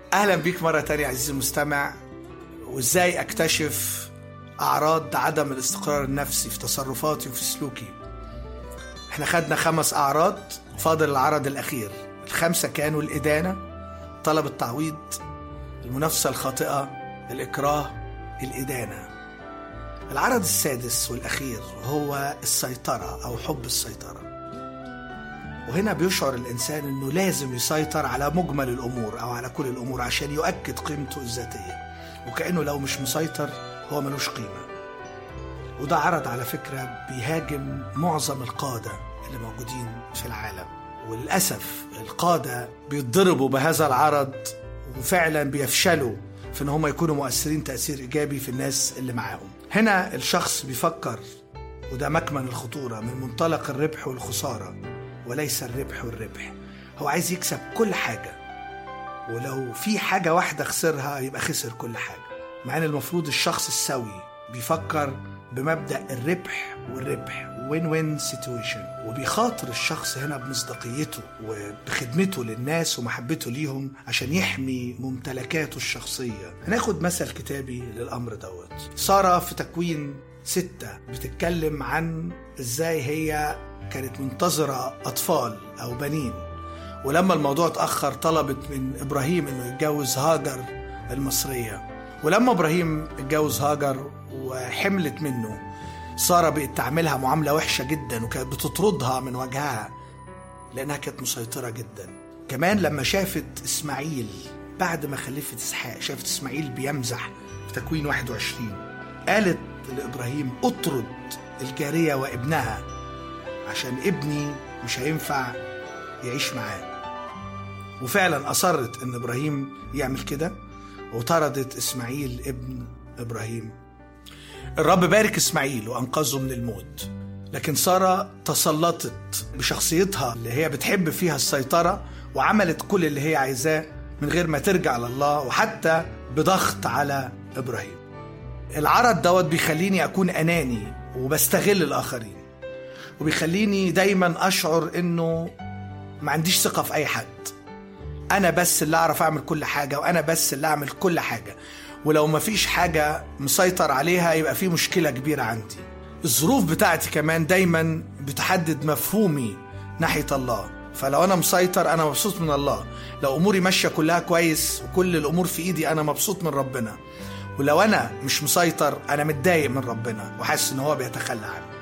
اهلا بيك مره تانية عزيزي المستمع وازاي اكتشف اعراض عدم الاستقرار النفسي في تصرفاتي وفي سلوكي احنا خدنا خمس اعراض فاضل العرض الاخير الخمسه كانوا الادانه طلب التعويض المنافسه الخاطئه الاكراه الادانه العرض السادس والاخير هو السيطره او حب السيطره وهنا بيشعر الإنسان أنه لازم يسيطر على مجمل الأمور أو على كل الأمور عشان يؤكد قيمته الذاتية وكأنه لو مش مسيطر هو ملوش قيمة وده عرض على فكرة بيهاجم معظم القادة اللي موجودين في العالم وللأسف القادة بيتضربوا بهذا العرض وفعلا بيفشلوا في ان هم يكونوا مؤثرين تأثير إيجابي في الناس اللي معاهم هنا الشخص بيفكر وده مكمن الخطورة من منطلق الربح والخسارة وليس الربح والربح هو عايز يكسب كل حاجة ولو في حاجة واحدة خسرها يبقى خسر كل حاجة مع ان المفروض الشخص السوي بيفكر بمبدأ الربح والربح وين وين سيتويشن وبيخاطر الشخص هنا بمصداقيته وبخدمته للناس ومحبته ليهم عشان يحمي ممتلكاته الشخصية هناخد مثل كتابي للأمر دوت سارة في تكوين ستة بتتكلم عن ازاي هي كانت منتظرة أطفال أو بنين ولما الموضوع اتأخر طلبت من إبراهيم إنه يتجوز هاجر المصرية ولما إبراهيم اتجوز هاجر وحملت منه سارة بقت تعملها معاملة وحشة جدا وكانت بتطردها من وجهها لأنها كانت مسيطرة جدا كمان لما شافت إسماعيل بعد ما خلفت إسحاق شافت إسماعيل بيمزح في تكوين 21 قالت لإبراهيم اطرد الجارية وابنها عشان ابني مش هينفع يعيش معاه وفعلا أصرت إن إبراهيم يعمل كده وطردت إسماعيل ابن إبراهيم الرب بارك إسماعيل وأنقذه من الموت لكن سارة تسلطت بشخصيتها اللي هي بتحب فيها السيطرة وعملت كل اللي هي عايزاه من غير ما ترجع لله وحتى بضغط على إبراهيم العرض دوت بيخليني أكون أناني وبستغل الآخرين وبيخليني دايما اشعر انه ما عنديش ثقه في اي حد انا بس اللي اعرف اعمل كل حاجه وانا بس اللي اعمل كل حاجه ولو ما فيش حاجه مسيطر عليها يبقى في مشكله كبيره عندي الظروف بتاعتي كمان دايما بتحدد مفهومي ناحيه الله فلو انا مسيطر انا مبسوط من الله لو اموري ماشيه كلها كويس وكل الامور في ايدي انا مبسوط من ربنا ولو انا مش مسيطر انا متضايق من ربنا وحاسس ان هو بيتخلى عني